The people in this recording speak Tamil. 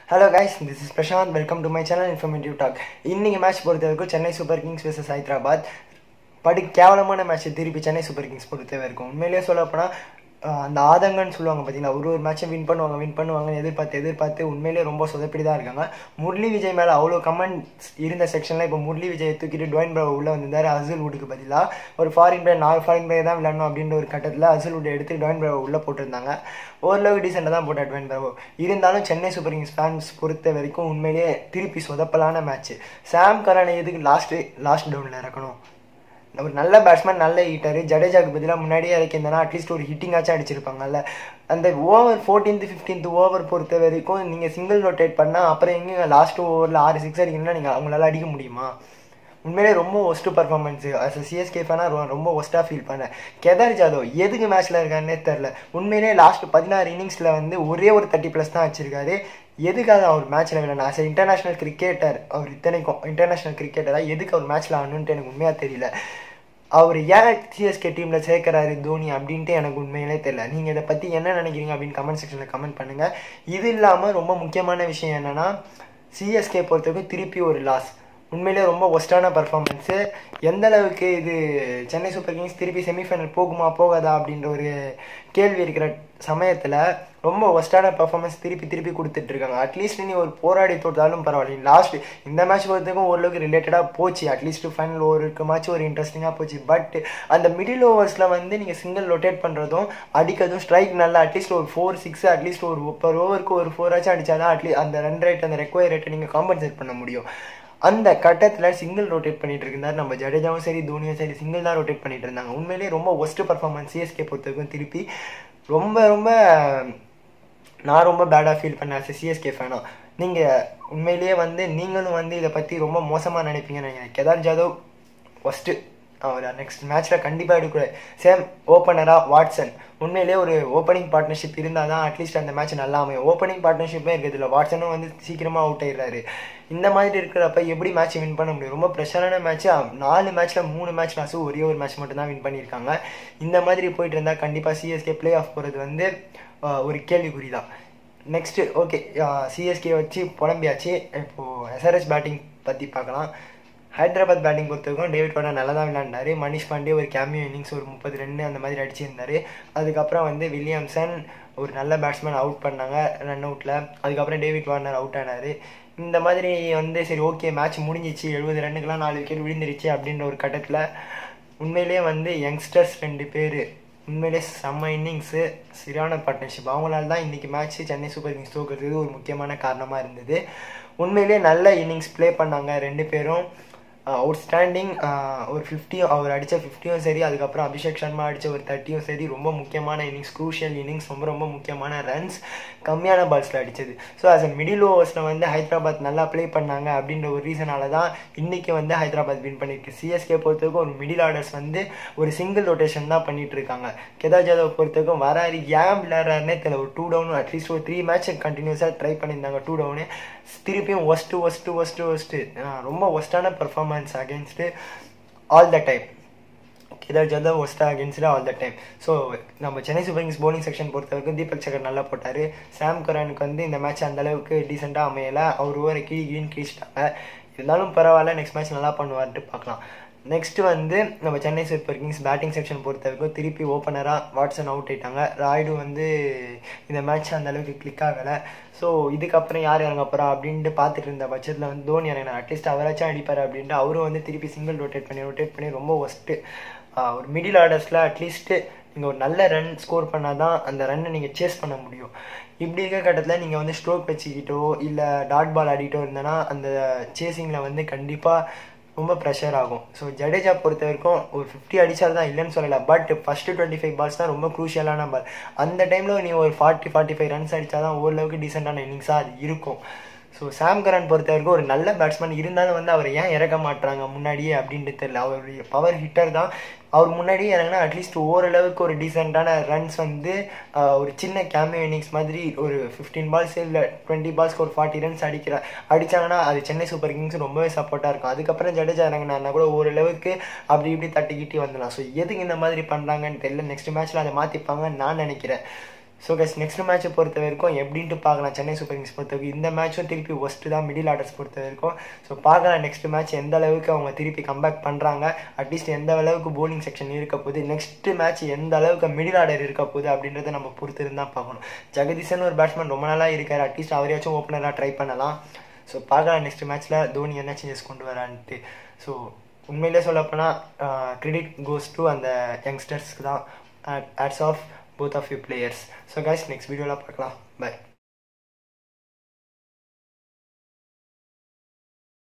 hello guys this is Prashanth welcome to my channel informative talk இன்னைக்கு மேட்ச் பொறுத்த வரைக்கும் Chennai Super Kings vs Hyderabad படு கேவலமான மேட்ச் திருப்பி சென்னை சூப்பர் கிங்ஸ் பொறுத்த வரைக்கும் உண்மையிலேயே சொல்ல போனால் அந்த ஆதங்கன்னு சொல்லுவாங்க பார்த்தீங்கன்னா ஒரு ஒரு மேட்சை வின் பண்ணுவாங்க வின் பண்ணுவாங்கன்னு எதிர்பார்த்து எதிர்பார்த்து உண்மையிலேயே ரொம்ப சொதப்பிடி தான் இருக்காங்க முரளி விஜய் மேலே அவ்வளோ கமெண்ட்ஸ் இருந்த செக்ஷனில் இப்போ முரளி விஜய் தூக்கிட்டு டுவைன் ப்ரோ உள்ளே வந்திருந்தார் அசுல் வுட்டுக்கு பதிலாக ஒரு ஃபாரின் பிளேயர் நாலு ஃபாரின் பிளேயர் தான் விளையாடணும் அப்படின்ற ஒரு கட்டத்தில் அசுல் வுட் எடுத்து டுவைன் ப்ரோ உள்ளே போட்டிருந்தாங்க ஓரளவுக்கு டீசெண்டாக தான் போட்டார் டுவைன் ப்ரோ இருந்தாலும் சென்னை சூப்பர் கிங்ஸ் ஃபேன்ஸ் பொறுத்த வரைக்கும் உண்மையிலேயே திருப்பி சொதப்பலான மேட்ச் சாம் கரானை எதுக்கு லாஸ்ட்டு லாஸ்ட் டவுனில் இறக்கணும் ஒரு நல்ல பேட்ஸ்மேன் நல்ல ஹீட்டர் ஜடேஜாக்கு பதிலாக முன்னாடியே இறக்கியிருந்தனா அட்லீஸ்ட் ஒரு ஹிட்டிங்காச்சும் அடிச்சிருப்பாங்கல்ல அந்த ஓவர் ஃபோர்டீன்த் ஃபிஃப்டீன்த் ஓவர் பொறுத்த வரைக்கும் நீங்கள் சிங்கிள் ரொட்டேட் பண்ணால் அப்புறம் எங்கே லாஸ்ட் ஓவரில் ஆறு சிக்ஸ் அடிக்கணும்னா நீங்கள் அவங்களால அடிக்க முடியுமா உண்மையிலே ரொம்ப ஒஸ்ட்டு பர்ஃபார்மன்ஸு அஸ் சிஎஸ்கே ஃபேனாக ரொம்ப ஒஸ்ட்டாக ஃபீல் பண்ணேன் கெதர் ஜாதவ் எதுக்கு மேட்ச்சில் இருக்காருன்னே தெரில உண்மையிலே லாஸ்ட் பதினாறு இன்னிங்ஸில் வந்து ஒரே ஒரு தேர்ட்டி ப்ளஸ் தான் வச்சிருக்காரு எதுக்காக அவர் மேட்ச்சில் விளையாடணும் ஆஸ் இன்டர்நேஷனல் கிரிக்கெட்டர் அவர் இத்தனைக்கும் இன்டர்நேஷனல் கிரிக்கெட்டராக எதுக்கு அவர் மேட்ச்சில் ஆடணுன்ட்டு எனக்கு உண்மையாக தெரியல அவர் ஏன் சிஎஸ்கே டீமில் சேர்க்குறாரு தோனி அப்படின்ட்டு எனக்கு உண்மையிலே தெரியல நீங்கள் இதை பற்றி என்ன நினைக்கிறீங்க அப்படின்னு கமெண்ட் செக்ஷனில் கமெண்ட் பண்ணுங்கள் இது இல்லாமல் ரொம்ப முக்கியமான விஷயம் என்னென்னா சிஎஸ்கே பொறுத்தவரைக்கும் திருப்பி ஒரு லாஸ் உண்மையிலே ரொம்ப ஒஸ்டான பர்ஃபார்மன்ஸு எந்த அளவுக்கு இது சென்னை சூப்பர் கிங்ஸ் திருப்பி செமிஃபைனல் போகுமா போகாதா அப்படின்ற ஒரு கேள்வி இருக்கிற சமயத்தில் ரொம்ப ஒஸ்டான பர்ஃபார்மன்ஸ் திருப்பி திருப்பி கொடுத்துட்ருக்காங்க அட்லீஸ்ட் நீ ஒரு போராடி தோட்டாலும் பரவாயில்ல லாஸ்ட் இந்த மேட்ச் பொறுத்தவரைக்கும் ஓரளவுக்கு ரிலேட்டடாக போச்சு அட்லீஸ்ட் ஃபைனல் ஓவருக்கு மேட்ச் ஒரு இன்ட்ரெஸ்டிங்காக போச்சு பட் அந்த மிடில் ஓவர்ஸில் வந்து நீங்கள் சிங்கிள் ரொட்டேட் பண்ணுறதும் அடிக்கிறதும் ஸ்ட்ரைக் நல்லா அட்லீஸ்ட் ஒரு ஃபோர் சிக்ஸ் அட்லீஸ்ட் ஒரு பர் ஓவருக்கு ஒரு ஃபோராச்சும் அடித்தாதான் அட்லீஸ்ட் அந்த ரன் ரேட் அந்த ரெக்வயர் ரேட்டை நீங்கள் காம்பன்சேட் பண்ண முடியும் அந்த கட்டத்தில் சிங்கிள் ரொட்டேட் பண்ணிட்டு இருந்தார் நம்ம ஜடேஜாவும் சரி தோனியும் சரி சிங்கிள் தான் ரொட்டேட் பண்ணிட்டு இருந்தாங்க உண்மையிலேயே ரொம்ப ஒஸ்ட் பர்ஃபார்மன்ஸ் சிஎஸ்கே பொறுத்தவரைக்கும் திருப்பி ரொம்ப ரொம்ப நான் ரொம்ப பேடாக ஃபீல் பண்ணேன் ஆஸ் சிஎஸ்கே ஃபேனா நீங்கள் உண்மையிலேயே வந்து நீங்களும் வந்து இதை பற்றி ரொம்ப மோசமாக நினைப்பீங்கன்னு நினைக்கிறேன் கேதார் ஜாதவ் ஃபஸ்ட்டு அவர் நெக்ஸ்ட் மேட்ச்சில் கண்டிப்பாக எடுக்கூடாது சேம் ஓப்பனராக வாட்சன் உண்மையிலேயே ஒரு ஓப்பனிங் பார்ட்னர்ஷிப் இருந்தால் தான் அட்லீஸ்ட் அந்த மேட்ச் நல்லா அமையும் ஓப்பனிங் பார்ட்னர்ஷிப்பே இருக்குது இல்லை வாட்சனும் வந்து சீக்கிரமாக அவுட் ஆயிடுறாரு இந்த மாதிரி இருக்கிறப்ப எப்படி மேட்ச் வின் பண்ண முடியும் ரொம்ப ப்ரெஷரான மேட்ச் நாலு மேட்ச்சில் மூணு மேட்ச் லாஸும் ஒரே ஒரு மேட்ச் மட்டும் தான் வின் பண்ணியிருக்காங்க இந்த மாதிரி போயிட்டு இருந்தால் கண்டிப்பாக சிஎஸ்கே பிளே ஆஃப் போகிறது வந்து ஒரு கேள்விக்குறி தான் நெக்ஸ்ட்டு ஓகே சிஎஸ்கே வச்சு புலம்பியாச்சு இப்போது எஸ்ஆர்எஸ் பேட்டிங் பற்றி பார்க்கலாம் ஹைதராபாத் பேட்டிங் பொறுத்தவரைக்கும் டேவிட் வார்னர் நல்லா தான் விளையாண்டாரு மனிஷ் பாண்டே ஒரு கேமியோ இன்னிங்ஸ் ஒரு முப்பது ரெண்டு அந்த மாதிரி அடிச்சிருந்தாரு அதுக்கப்புறம் வந்து வில்லியம்சன் ஒரு நல்ல பேட்ஸ்மேன் அவுட் பண்ணாங்க ரன் அவுட்டில் அதுக்கப்புறம் டேவிட் வார்னர் அவுட் ஆனார் இந்த மாதிரி வந்து சரி ஓகே மேட்ச் முடிஞ்சிச்சு எழுபது ரன்னுக்கெலாம் நாலு விக்கெட் விழுந்துருச்சு அப்படின்ற ஒரு கட்டத்தில் உண்மையிலே வந்து யங்ஸ்டர்ஸ் ரெண்டு பேர் உண்மையிலே செம்ம இன்னிங்ஸு சரியான பார்ட்னர்ஷிப் அவங்களால தான் இன்றைக்கி மேட்ச் சென்னை சூப்பர் கிங்ஸ் தோக்குறதுக்கு ஒரு முக்கியமான காரணமாக இருந்தது உண்மையிலே நல்ல இன்னிங்ஸ் ப்ளே பண்ணாங்க ரெண்டு பேரும் அவுட்ஸ்டாண்டிங் ஒரு ஃபிஃப்டியும் அவர் அடித்த ஃபிஃப்டியும் சரி அதுக்கப்புறம் அபிஷேக் சர்மா அடித்த ஒரு தேர்ட்டியும் சரி ரொம்ப முக்கியமான இன்னிங்ஸ் க்ரூஷியல் இன்னிங்ஸ் ரொம்ப ரொம்ப முக்கியமான ரன்ஸ் கம்மியான பால்ஸில் அடித்தது ஸோ ஆஸ் அ மிடில் ஓவர்ஸில் வந்து ஹைதராபாத் நல்லா ப்ளே பண்ணாங்க அப்படின்ற ஒரு ரீசனால தான் இன்றைக்கி வந்து ஹைதராபாத் வின் பண்ணியிருக்கு சிஎஸ்கே பொறுத்தவரைக்கும் ஒரு மிடில் ஆர்டர்ஸ் வந்து ஒரு சிங்கிள் ரொட்டேஷன் தான் பண்ணிட்டு இருக்காங்க கேதார் ஜாதவ் பொறுத்தவரைக்கும் வராரு ஏன் விளையாடுறாருனே தெரியல ஒரு டூ டவுன் அட்லீஸ்ட் ஒரு த்ரீ மேட்ச் கண்டினியூஸாக ட்ரை பண்ணியிருந்தாங்க டூ டவுனு திருப்பியும் ஒஸ்ட்டு ஒஸ்ட்டு ஒஸ்ட்டு ஒஸ்ட்டு ரொம்ப ஒஸ்ட்டான performance performance against all the time Kedar Jadhav ஒஸ்டா against all the time so நம்ம Chennai Super Kings bowling section பொறுத்த வரைக்கும் தீபக் சக்கர் நல்லா போட்டார் சாம் கரானுக்கு வந்து இந்த மேட்ச் அந்த அளவுக்கு டீசெண்டாக அமையலை அவர் ஓவரை கீழ் கீழ் கிழிச்சிட்டாங்க இருந்தாலும் பரவாயில்ல நெக்ஸ்ட் மேட்ச் நல்லா பண்ணுவார்ட்டு பார்க்கலாம் நெக்ஸ்ட் வந்து நம்ம Chennai Super Kings batting section பொறுத்த வரைக்கும் திருப்பி ஓப்பனராக வாட்ஸன் அவுட் ஆயிட்டாங்க ராய்டு வந்து இந்த மேட்ச் அந்த அளவுக்கு கிளிக் ஆகலை ஸோ இதுக்கப்புறம் யார் இறங்க போகிறா அப்படின்ட்டு பார்த்துட்டு இருந்த பட்சத்தில் வந்து தோனி இறங்கினார் அட்லீஸ்ட் அவராச்சும் அடிப்பார் அப்படின்ட்டு அவரும் வந்து திருப்பி சிங்கிள் ரொட்டேட் பண்ணி ரொட்டேட் பண்ணி ரொம்ப ஒஸ்ட்டு ஒரு மிடில் ஆர்டர்ஸில் அட்லீஸ்ட்டு நீங்கள் ஒரு நல்ல ரன் ஸ்கோர் பண்ணால் தான் அந்த ரன்னை நீங்கள் சேஸ் பண்ண முடியும் இப்படி இருக்க கட்டத்தில் நீங்கள் வந்து ஸ்ட்ரோக் வச்சுக்கிட்டோ இல்லை டாட் பால் ஆடிட்டோ இருந்தேன்னா அந்த சேசிங்கில் வந்து கண்டிப்பாக ரொம்ப ப்ரெஷர் ஆகும் ஸோ ஜடேஜா பொறுத்த வரைக்கும் ஒரு ஃபிஃப்டி அடிச்சால் தான் இல்லைன்னு சொல்லலை but first twenty five balls தான் ரொம்ப க்ரூஷியலான பால் அந்த டைமில் நீ ஒரு ஃபார்ட்டி ஃபார்ட்டி ஃபைவ் ரன்ஸ் அடித்தா தான் ஓரளவுக்கு டீசெண்டான இன்னிங்ஸாக அது இருக்கும் ஸோ சாம் கரன் பொறுத்த வரைக்கும் ஒரு நல்ல பேட்ஸ்மேன் இருந்தாலும் வந்து அவர் ஏன் இறக்க மாட்டுறாங்க முன்னாடியே அப்படின்ட்டு தெரியல அவருடைய பவர் ஹிட்டர் தான் அவர் முன்னாடியே இறங்கினா அட்லீஸ்ட் ஓரளவுக்கு ஒரு டீசெண்டான ரன்ஸ் வந்து ஒரு சின்ன கேமியோ இன்னிங்ஸ் மாதிரி ஒரு ஃபிஃப்டீன் பால்ஸ் இல்லை டுவெண்ட்டி பால்ஸ்க்கு ஒரு ஃபார்ட்டி ரன்ஸ் அடிக்கிற அடித்தாங்கன்னா அது சென்னை சூப்பர் கிங்ஸ் ரொம்பவே சப்போர்ட்டாக இருக்கும் அதுக்கப்புறம் ஜடேஜா இறங்கினா கூட ஓரளவுக்கு அப்படி இப்படி தட்டிக்கிட்டி வந்துடலாம் ஸோ எதுக்கு இந்த மாதிரி பண்ணுறாங்கன்னு தெரியல நெக்ஸ்ட் மேட்ச்சில் அதை மாற்றிப்பாங்கன்னு நான் நினைக்கிறேன் ஸோ கைஸ் நெக்ஸ்ட் மேட்ச்சை பொறுத்த வரைக்கும் எப்படின்ட்டு பார்க்கலாம் சென்னை சூப்பர் கிங்ஸ் பொறுத்த வரைக்கும் இந்த மேட்ச்சும் திருப்பி ஒஸ்ட்டு தான் மிடில் ஆர்டர்ஸ் பொறுத்த வரைக்கும் ஸோ பார்க்கலாம் நெக்ஸ்ட் மேட்ச் எந்த அளவுக்கு அவங்க திருப்பி கம்பேக் பண்ணுறாங்க அட்லீஸ்ட் எந்த அளவுக்கு போலிங் செக்ஷன் இருக்க போகுது நெக்ஸ்ட் மேட்ச் எந்த அளவுக்கு மிடில் ஆர்டர் இருக்க போகுது அப்படின்றத நம்ம பொறுத்து இருந்தால் பார்க்கணும் ஜெகதீசன் ஒரு பேட்ஸ்மேன் ரொம்ப நாளாக இருக்கார் அட்லீஸ்ட் அவரையாச்சும் ஓப்பனராக ட்ரை பண்ணலாம் ஸோ பார்க்கலாம் நெக்ஸ்ட் மேட்ச்சில் தோனி என்ன சேஞ்சஸ் கொண்டு வரான்ட்டு ஸோ உண்மையிலே சொல்லப்போனால் கிரெடிட் கோஸ் டு அந்த யங்ஸ்டர்ஸ்க்கு தான் hats off both of you players so guys next video la பார்க்கலாம் bye